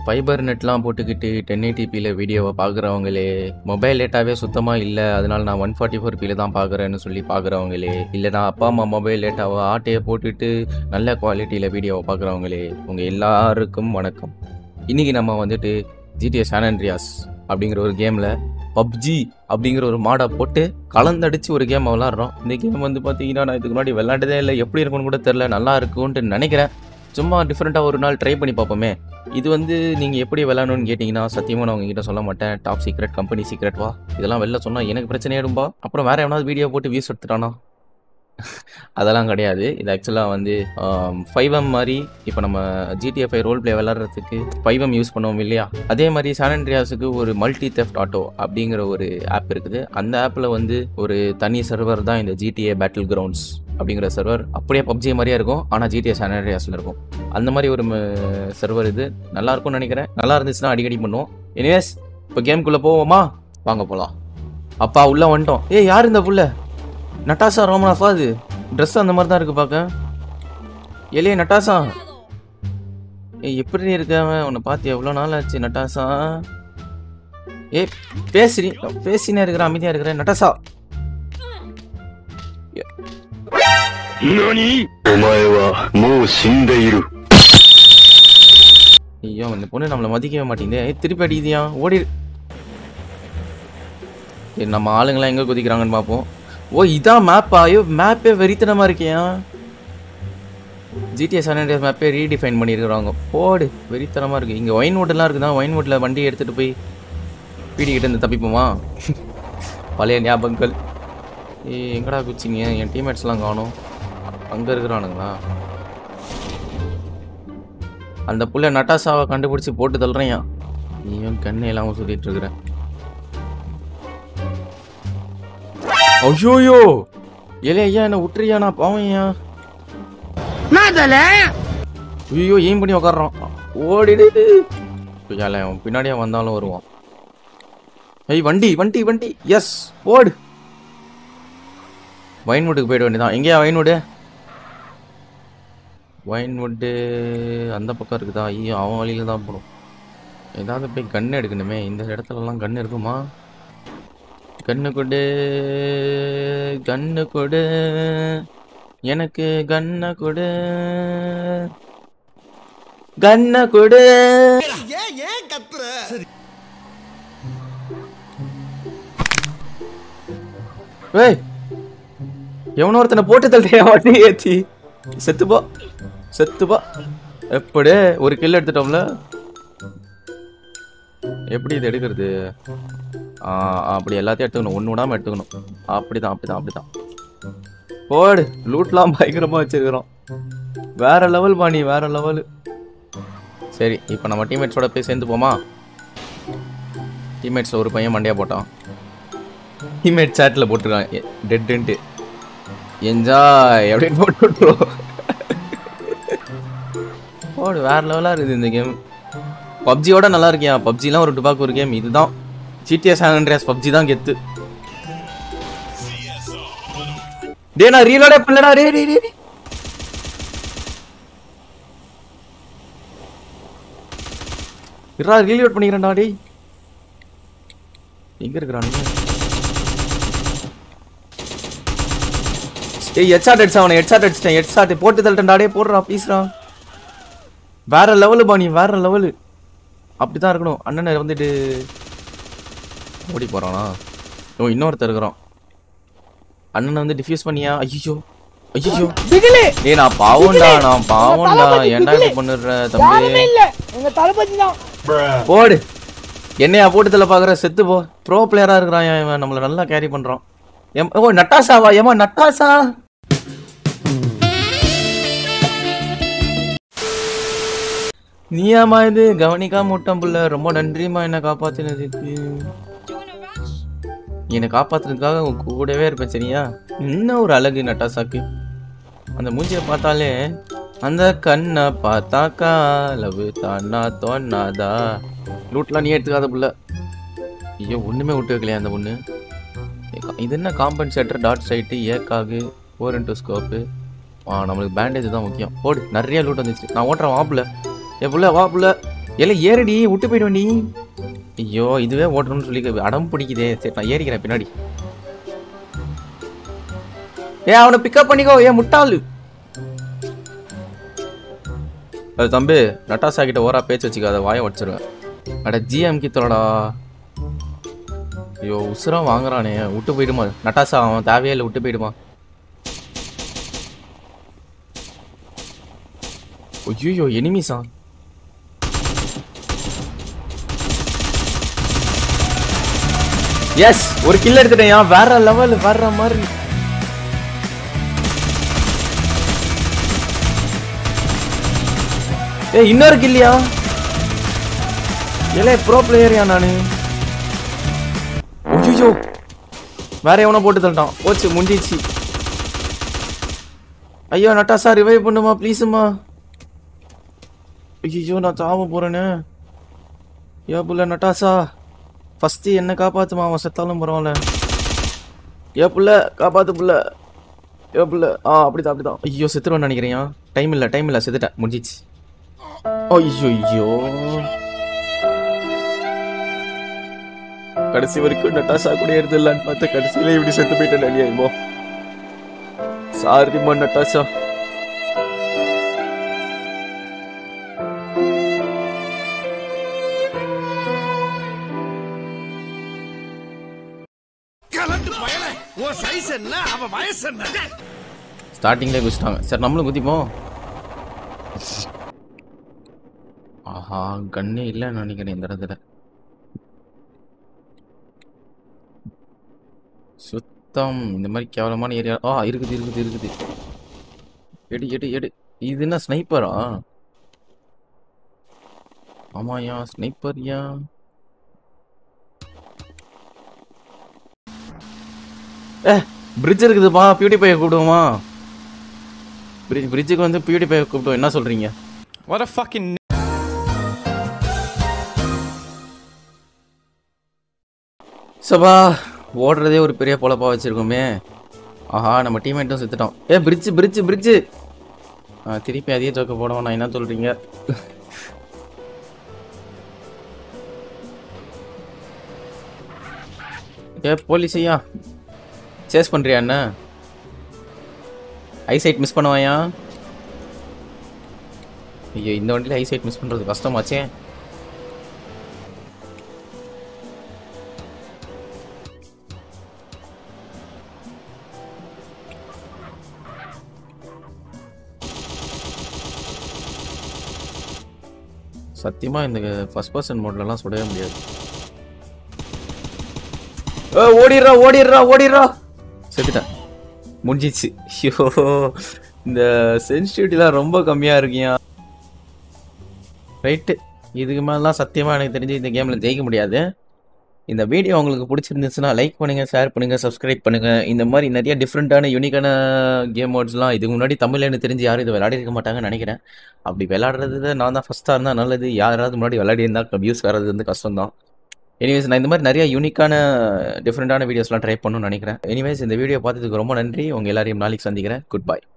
Fibre நெட்லாம் போட்டுக்கிட்டு ten ஏடிபியில் வீடியோவை பார்க்குறவங்களே mobile டேட்டாவே சுத்தமாக இல்லை அதனால நான் ஒன் ஃபார்ட்டி ஃபோர் பியில் தான் பார்க்குறேன்னு சொல்லி பார்க்குறவங்களே இல்லை நான் அப்பா அம்மா மொபைல் டேட்டாவை ஆட்டையை போட்டுட்டு நல்ல குவாலிட்டியில் வீடியோவை பார்க்குறவங்களே உங்கள் எல்லாருக்கும் வணக்கம் இன்றைக்கி நம்ம வந்துட்டு ஜிடிஏ சானன்ட்ரியாஸ் அப்படிங்கிற ஒரு கேமில் பப்ஜி அப்படிங்கிற ஒரு மாடை போட்டு கலந்தடிச்சு ஒரு கேம் விளாட்றோம் இந்த கேம் வந்து பார்த்தீங்கன்னா நான் இதுக்கு முன்னாடி விளாண்டதே இல்லை எப்படி இருக்கும்னு கூட தெரில நல்லா இருக்கும்ன்ட்டு நினைக்கிறேன் சும்மா டிஃப்ரெண்ட்டாக ஒரு நாள் ட்ரை பண்ணி பார்ப்போமே இது வந்து நீங்கள் எப்படி விளாடணும்னு கேட்டிங்கன்னா சத்தியமாக நான் உங்ககிட்ட சொல்ல மாட்டேன் டாப் சீக்ரெட் கம்பெனி சீக்ரெட் வா இதெல்லாம் வெளில சொன்னால் எனக்கு பிரச்சனையாடும்பா அப்புறம் வேறு எவனாவது வீடியோ போட்டு வியூஸ் எடுத்துட்டானா அதெல்லாம் கிடையாது இது ஆக்சுவலாக வந்து ஃபைவ் எம் மாதிரி இப்போ நம்ம ஜிடிஎஃப் ஃபைவ் ரோல் பிளே விளாட்றதுக்கு ஃபைவ் எம் யூஸ் பண்ணுவோம் இல்லையா அதே மாதிரி சானண்ட்ரியாஸுக்கு ஒரு மல்டி தெஃப்ட் ஆட்டோ அப்படிங்கிற ஒரு ஆப் இருக்குது அந்த ஆப்பில் வந்து ஒரு தனி சர்வர் தான் இந்த ஜிடிஏ பேட்டில் கிரவுண்ட்ஸ் அப்படிங்கிற சர்வர் அப்படியே பப்ஜி மாதிரியே இருக்கும் ஆனால் ஜிடிஏ சானண்ட்ரியாஸில் இருக்கும் அந்த மாதிரி ஒரு சர்வர் இது நல்லா இருக்கும்னு நினைக்கிறேன் நல்லா இருந்துச்சுன்னா அடிக்கடி பண்ணுவோம் எனிவேஸ் இப்போ கேம்குள்ளே போவோமா வாங்க போகலாம் அப்பா உள்ளே வந்துட்டோம் ஏய் யார் இந்த புள்ள நட்டாசா ரோமனாஃபா அது ட்ரெஸ் அந்த மாதிரி தான் இருக்கு பார்க்க எலே நட்டாசா ஏய் எப்படி இருக்க அவன் உன்னை பார்த்து எவ்வளோ நாள் ஆச்சு நட்டாசா ஏ பேசுறி பேசினே இருக்கிற அமைதியா இருக்கிற நட்டாசா 何お前はもう死んでいる。 ஐயோ இந்த பொண்ணு நம்மளை மதிக்கவே மாட்டேங்குதே ஏய், திருப்பி அடிக்குதியா ஓடி சரி நம்ம ஆளுங்களாம் எங்கே குதிக்கிறாங்கன்னு பார்ப்போம் ஓ இதான் மேப்பா ஐயோ மேப்பே வெறித்தனமாக இருக்கியா ஜிடிஎஸ் ஹண்ட்ரட் மேப்பே ரீடிஃபைன் பண்ணியிருக்கிறாங்க போடு வெறித்தனமாக இருக்குது இங்கே ஒயின் வுட்லாம் இருக்குதா ஒயின் வுட்டில் வண்டி எடுத்துகிட்டு போய் பீடிக்கிட்ட இருந்து தப்பிப்போமா பழைய ஞாபகங்கள் ஏய் எங்கடா குச்சிங்க என் டீம்மேட்ஸ்லாம் காணும் அங்கே இருக்கிறானுங்களா அந்த புள்ள நட்டாசாவை கண்டுபிடிச்சி போட்டு தள்ளுறையா நீயும் கண்ணு இல்லாம சுத்திட்டு இருக்கிற ஐயோயோ ஏலே ஐயா என்ன விட்டுறியா நான் பாவம் ஐயா ஐயோ ஏன் பண்ணி உட்காடுறோம் ஓடிடு ஏலே அவன் பின்னாடியே வந்தாலும் வருவான் ஐய் வண்டி வண்டி வண்டி எஸ் ஓடு வைன்வுட்டுக்கு போயிட வேண்டியதான் எங்கேயா வைன்வுடு வைன்வுட்டு அந்த பக்கம் இருக்குதா ஐயோ அவன் வழியில தான் போகணும் ஏதாவது போய் கன்று எடுக்கணுமே இந்த இடத்துலலாம் கன்று இருக்குமா கண்ணு கொடு கண்ணு கொடு எனக்கு கண்ணை கொடு கண்ணை கொடு ஏய் எவனோ ஒருத்தனை போட்டு தள்ளியா வண்டி ஏத்தி செத்துப்பா செத்துப்பா எப்படி ஒரு கில் எடுத்துட்டோம்ல எப்படி இது எடுக்கிறது ஆ அப்படி எல்லாத்தையும் எடுத்துக்கணும் ஒன்று விடாமல் எடுத்துக்கணும் அப்படிதான் அப்படிதான் அப்படிதான் போடு லூட்லாம் பயங்கரமாக வச்சிருக்கிறோம் வேற லெவல் பாணி வேற லெவல் சரி இப்போ நம்ம டீம்மேட்ஸோட போய் சேர்ந்து போமா டீம்மேட்ஸில் ஒரு பையன் மண்டையா போட்டான் டீம்மேட் சேட்டில் போட்டிருக்கான் டெட்டுன்ட்டு என்ஜாய் அப்படின்னு போட்டு விட்ருவோம் போடு வேற லெவலாக இருக்குது இந்த கேம் பப்ஜியோட நல்லா இருக்கியா பப்ஜிலாம் ஒரு டுபாக்கு ஒரு கேம் இதுதான் ஜிடிஎஸ் ஆண்ட்ரியாஸ் பப்ஜி தான் கெத்து டே நான் ரீலோடே பண்ணலடா ரே ரே ரே ரே. இருடா ரீலோட் பண்ணிக்கிறேன்டா டேய் எங்க இருக்கிறானுங்க ஏய் ஹெட்ஷாட் அடிச்சா அவனை ஹெட்ஷாட் அடிச்சிட்டேன் ஹெட்ஷாட் போட்டு தள்ளிட்டேன்டா டேய் போடுறா ப்ளீஸ்ரா வேற லெவலு பாணி வேற லெவலு அப்படிதான் இருக்கணும் அண்ணனை வந்துட்டு ஓடி போறானா ஓ இன்னொருத்தர் இருக்கிறான் அண்ணனை வந்து டிஃப்யூஸ் பண்ணியா ஐயோ ஐயோ டேய் நான் பாவம்டா நான் பாவம்டா ஏன்டா இப்படி பண்ணுற தம்பி இல்ல எங்க தளபதி தான் போடு என்னையா போட்டுதல பாக்குற செத்து போ ப்ரோ பிளேயரா இருக்கிறான் இவன் நம்மள நல்லா கேரி பண்றான் எம்- ஓ நட்டாசாவா ஏமா நட்டாசா நீயாமா இது கவனிக்காம விட்டேன் புள்ள ரொம்ப நன்றிமா என்னை காப்பாத்தினதுக்கு என்னை காப்பாத்துறதுக்காக உன் கூடவே இருப்பேன் சரியா இன்னும் ஒரு அழகு நட்டாசாக்கு அந்த மூஞ்சியை பார்த்தாலே அந்த கண்ணை பார்த்தாக்கா லவ் தானா தோணாதா லூட்லாம் நீ எடுத்துக்காத புள்ள ஐயோ ஒண்ணுமே விட்டு வைக்கலையா அந்த பொண்ணு இது என்ன காம்பன்சேட்டர் டாட் சைட்டு ஏக்காகு ஃபோர் இன்டூ ஸ்கோப்பு ஆ நம்மளுக்கு பேண்டேஜ் தான் முக்கியம் போடு நிறைய லூட் வந்துச்சு நான் ஓட்டுறேன் வாப்புல ஏ புள்ள வா புள்ள இல்ல ஏறடி விட்டு போயிடுவேன் நீ ஐயோ இதுவே ஓட்டணும்னு சொல்லி அடம் பிடிக்குதே சரி நான் ஏறிக்கிறேன் பின்னாடி ஏ அவனை பிக்கப் பண்ணிக்கோ ஏன் முட்டாளு அது தம்பி நட்டாசா கிட்ட ஓரா பேச்சு வச்சுக்காத வாயை உடச்சிருவேன் அட ஜிஎம் கித்தலடா ஐயோ உசுரா வாங்குறானே விட்டு போயிடுமா நட்டாசா அவன் தேவையே இல்லை விட்டு போயிடுமா ஐயோ எனிமிஸா எஸ் ஒரு கில் எடுத்துட்டேன் வேற லெவல் வேற மாதிரி ஏய் இன்னொரு கில்லியா ஏலே ப்ரோ பிளேயர்யா நானு ஐயோ வேற எவனோ போட்டு தள்ளிட்டான் போச்சு முடிஞ்சிச்சு ஐயோ நட்டாசா ரிவைவ் பண்ணுமா ப்ளீஸுமா ஐயோ நான் சாவ போறேனே ஏ புள்ள நட்டாசா ஃபர்ஸ்ட் என்ன காப்பாத்துமா அவன் செத்தாலும் பரவாயில்ல ஏ புள்ள காப்பாத்து புள்ள ஏ புள்ள ஆ அப்படிதான் அப்படிதான் ஐயோ செத்துருவேன் நினைக்கிறேன் டைம் இல்ல டைம் இல்ல செத்துட்டேன் முடிஞ்சிச்சு ஐயோ ஐயோ கடைசி வரைக்கும் நட்டாசா கூட இருந்தில்லான்னு பார்த்து கடைசியில இப்படி செத்து போயிட்டேன் அநியாயமோ சாரிமா நட்டாசா கலந்து பயல உன் சைஸ் என்ன அவ வயசு என்ன ஸ்டார்டிங்லேயே குதிச்சிட்டாங்க சரி நம்மளும் குதிப்போம் ஆஹா கண்ணே இல்லைன்னு நினைக்கிறேன் இந்த இடத்துல சுத்தம் இந்த மாதிரி கேவலமான ஏரியா ஆ இருக்குது இருக்குது இருக்குது எடு எடு எடு இது என்ன ஸ்னைப்பரா ஆமாயா ஸ்னைப்பர்யா ஏ பிரிட்ஜ் இருக்குதுப்பா பியூட்டி பையை கூப்பிடுவோமா பிரிட்ஜ் பிரிட்ஜுக்கு வந்து பியூட்டி பையை கூப்பிடுவோம் என்ன சொல்றீங்க What a fucking சபா ஓடுறதே ஒரு பெரிய பொழப்பா வச்சிருக்கோமே ஆஹா நம்ம டீம்மேட்டும் செத்துட்டோம் ஏ பிரிட்ஜ் பிரிட்ஜ் பிரிட்ஜ் ஆ திருப்பி அதே ஜோக்க போடவும் நான் என்ன சொல்றீங்க ஏ போலீஸ் ஐயா சேஸ் பண்றியா என்ன ஐசைட் மிஸ் பண்ணுவாயா ஐயோ இந்த வண்டியில் ஐசைட் மிஸ் பண்றது கஷ்டமாச்சே சத்தியமா இந்த ஃபர்ஸ்ட் பர்சன் மோட்லலாம் சுடவே முடியாது ஏ ஓடிடுறா ஓடிடுறா ஓடிடுறா செத்துட்டேன் முடிஞ்சிச்சு ஐயோ இந்த சென்சிட்டிவிட்டிலாம் ரொம்ப கம்மியா இருக்கியா ரைட்டு இதுக்கு மேலாம் சத்தியமா எனக்கு தெரிஞ்சு இந்த கேம்ல ஜெயிக்க முடியாது இந்த வீடியோ உங்களுக்கு பிடிச்சிருந்துச்சுன்னா லைக் பண்ணுங்க ஷேர் பண்ணுங்க சப்ஸ்கிரைப் பண்ணுங்க இந்த மாதிரி நிறைய டிஃப்ரெண்ட்டான யூனிக்கான கேம் மோட்ஸ்லாம் இதுக்கு முன்னாடி தமிழ்ல எனக்கு தெரிஞ்சு யாரும் இது விளையாடி இருக்க மாட்டாங்கன்னு நினைக்கிறேன் அப்படி விளையாடுறது நான் தான் ஃபஸ்ட்டாக இருந்தால் நல்லது யாராவது முன்னாடி விளையாடி இருந்தால் வியூஸ் வர்றது வந்து கஷ்டம் தான் எனிவேஸ் நான் இந்த மாதிரி நிறைய யூனிக்கான டிஃப்ரெண்ட்டான வீடியோஸ்லாம் ட்ரை பண்ணணும்னு நினைக்கிறேன் எனிவேஸ் இந்த வீடியோ பார்த்ததுக்கு ரொம்ப நன்றி உங்கள் எல்லாரையும் நாளைக்கு சந்திக்கிறேன் குட் பை